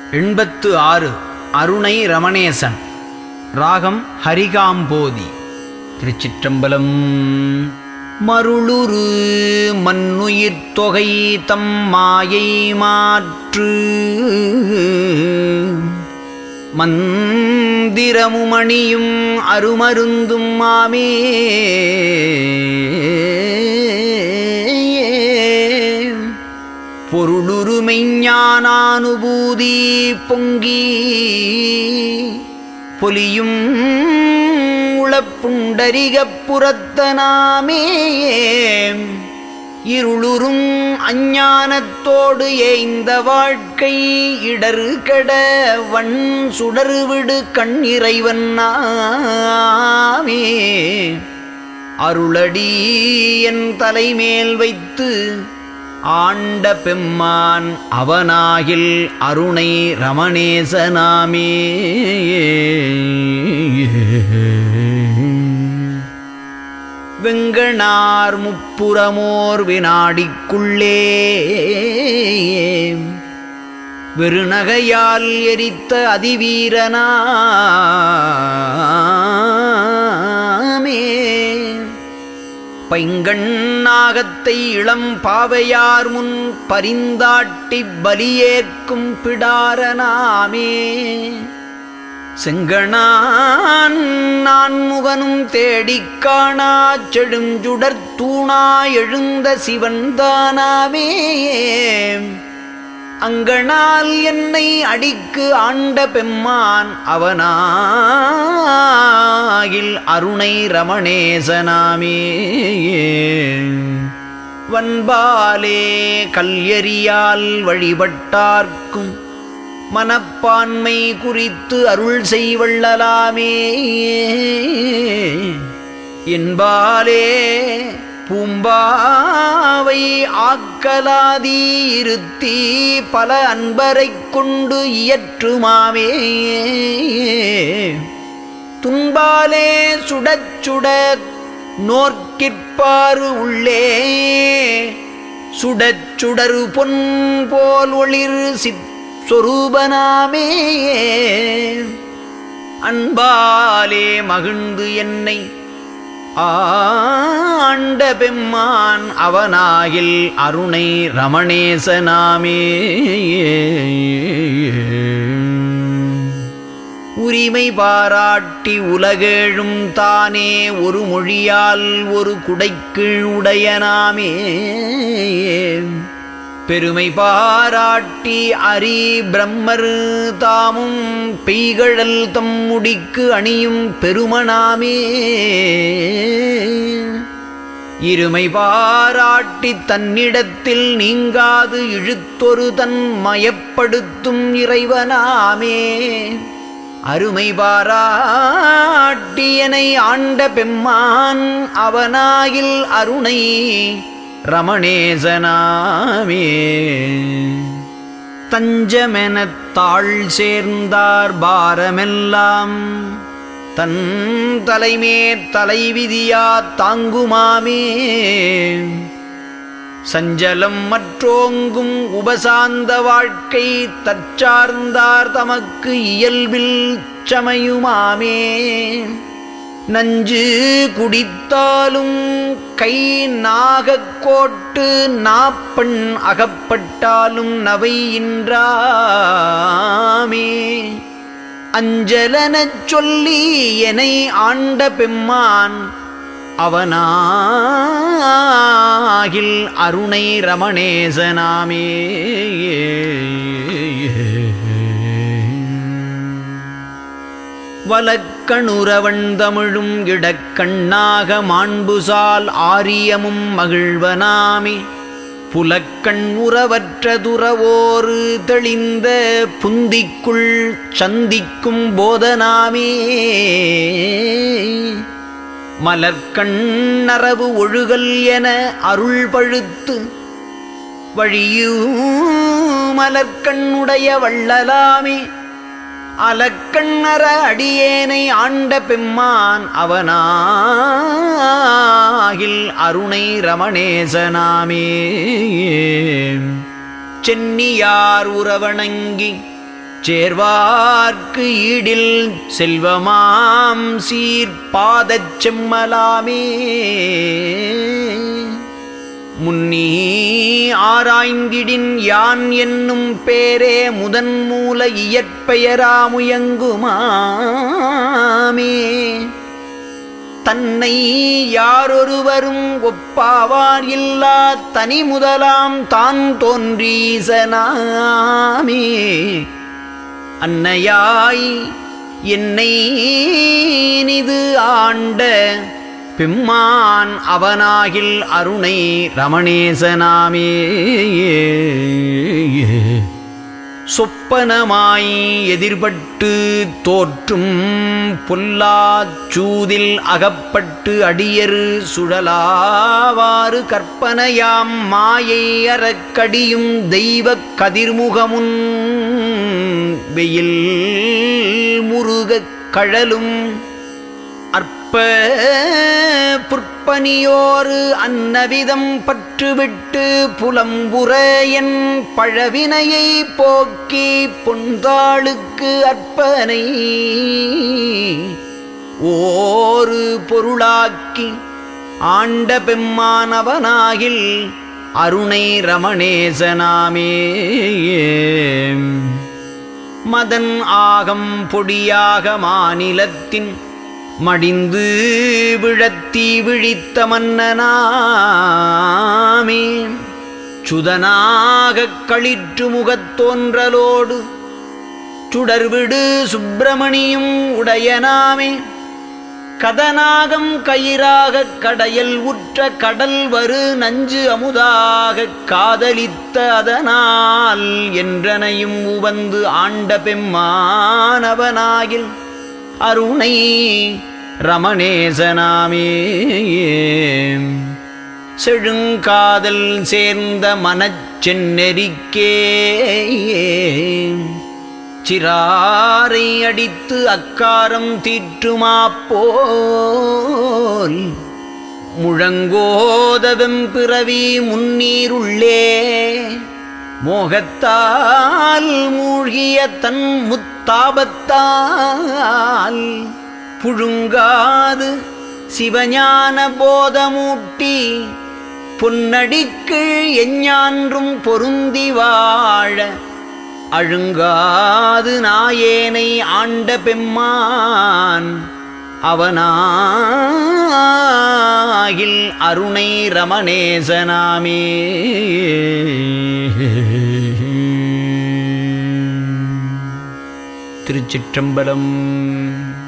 எண்பத்து ஆறு அருணை ரமணேசன் ராகம் ஹரிகாம்போதி திருச்சிற்றம்பலம் மருளுரு மண்ணுயிர் தொகை தம் மாயை மாற்று மந்திரமுமணியும் அருமருந்தும் மாமே பொருளுருமெஞ்ஞானானுபூதி பொங்கி பொலியும் உளப்புண்டரிகப் புறத்தனாமே இருளுறும் அஞ்ஞானத்தோடு ஏய்ந்த வாழ்க்கை இடரு கெட வன் சுடருவிடு கண் இறைவன் நாமே அருளடி என் தலைமேல் வைத்து ஆண்ட பெம்மான் அவனாகில் அருணை ரமணேசனாமே வெங்கணார் முப்புறமோர் வினாடிக்குள்ளே வெறுநகையால் எரித்த அதிவீரனாமே பைங்கண்ணாகத்தை இளம் பாவையார் முன் பரிந்தாட்டி பலியேற்கும் பிடாரனாமே செங்கணான் நான் முகனும் தேடிக் காணாச் செழுஞ்சுடர் தூணா எழுந்த சிவன்தானாமே அங்கனால் என்னை அடிக்கு ஆண்ட பெம்மான் அவனாகில் அருணை ரமணேசனாமே வன்பாலே கல்யரியால் வழிபட்டார்க்கும் மனப்பான்மை குறித்து அருள் செய்வள்ளலாமே என்பாலே பூம்பாவை ஆக்கலாதி இருத்தி பல அன்பரைக் கொண்டு இயற்றுமாமே துன்பாலே சுடச் சுட நோர்க்கிற்பாறு உள்ளே சுடச் சுடரு பொன் போல் ஒளிர் சித் சொரூபனாமே அன்பாலே மகிழ்ந்து என்னை ஆண்ட பெம்மான் அவனாகில் அருணை ரமணேசனாமே உரிமை பாராட்டி உலகேழும் தானே ஒரு மொழியால் ஒரு குடைக்கீழ் உடையனாமே பெருமை பாராட்டி அரி பிரம்மர் தாமும் பெய்கழல் தம் முடிக்கு அணியும் பெருமனாமே இருமை பாராட்டி தன்னிடத்தில் நீங்காது இழுத்தொரு தன் மயப்படுத்தும் இறைவனாமே அருமை பாராட்டியனை ஆண்ட பெம்மான் அவனாயில் அருணை ரமணேசனாமே தஞ்சமெனத் தாழ் சேர்ந்தார் பாரமெல்லாம் தன் தலைமேற் தலைவிதியா தாங்குமாமே சஞ்சலம் மற்றோங்கும் உபசாந்த வாழ்க்கை தற்சார்ந்தார் தமக்கு இயல்பில் சமையுமாமே நஞ்சு குடித்தாலும் கை நாகக் கோட்டு நாப்பண் அகப்பட்டாலும் நவை இன்றாமே அஞ்சலனச் சொல்லி எனை ஆண்ட பெம்மான் அவனாகில் அருணை ரமணேசனாமே வலக்கணுரவன் தமிழும் இடக்கண்ணாக மாண்புசால் ஆரியமும் மகிழ்வனாமே புலக்கண் உறவற்ற துறவோரு தெளிந்த புந்திக்குள் சந்திக்கும் போதனாமே மலர்கண்ணரவு ஒழுகல் என அருள் பழுத்து வழியூ மலர்கண்ணுடைய வள்ளலாமே அலக்கண்ணற அடியேனை ஆண்ட பெம்மான் அவனாகில் அருணை ரமணேசனாமே சென்னியார் உறவணங்கி சேர்வார்க்கு ஈடில் செல்வமாம் சீர்பாதச் செம்மலாமே முன்னீ ஆராய்ந்திடின் யான் என்னும் பேரே முதன் மூல இயற்பெயராமுயங்குமாமே தன்னை யாரொருவரும் ஒப்பாவார் இல்லா தனி முதலாம் தான் தோன்றீசனாமே அன்னையாய் என்னை நிது ஆண்ட பிம்மான் அவனாகில் அருணை ரமணேசனாமே சொப்பனமாய் எதிர்பட்டு தோற்றும் பொல்லாச்சூதில் அகப்பட்டு அடியர் சுழலாவாறு கற்பனையாம் மாயை அறக்கடியும் தெய்வக் கதிர்முகமுன் வெயில் முருகக் கழலும் அற்ப புற்பனியோரு அன்னவிதம் பற்றுவிட்டு புலம்புற என் பழவினையை போக்கி பொந்தாளுக்கு அற்பனை ஓரு பொருளாக்கி ஆண்ட பெம்மானவனாகில் அருணை ரமணேசனாமே மதன் ஆகம் பொடியாக மாநிலத்தின் மடிந்து விழத்தி விழித்த மன்னனாமே சுதனாகக் களிற்று முகத்தோன்றலோடு சுடர்விடு சுப்பிரமணியும் உடையனாமே கதனாகம் கயிறாகக் கடையல் உற்ற கடல் வரு நஞ்சு அமுதாகக் காதலித்த அதனால் என்றனையும் உவந்து ஆண்ட பெம்மானவனாகில் அருணை ரமணேசனாமே செழுங்காதல் சேர்ந்த மனச்செந்நெறிக்கே சிறாரை அடித்து அக்காரம் தீற்றுமாப்போல் முழங்கோதவெம் பிறவி முன்னீருள்ளே மோகத்தால் மூழ்கிய தன் முத்தாபத்தால் புழுங்காது சிவஞான போதமூட்டி பொன்னடிக்கு எஞ்ஞான்றும் பொருந்தி வாழ அழுங்காது நாயேனை ஆண்ட பெம்மான் அவனாகில் அருணை ரமணேசனாமே திருச்சிற்றம்பலம்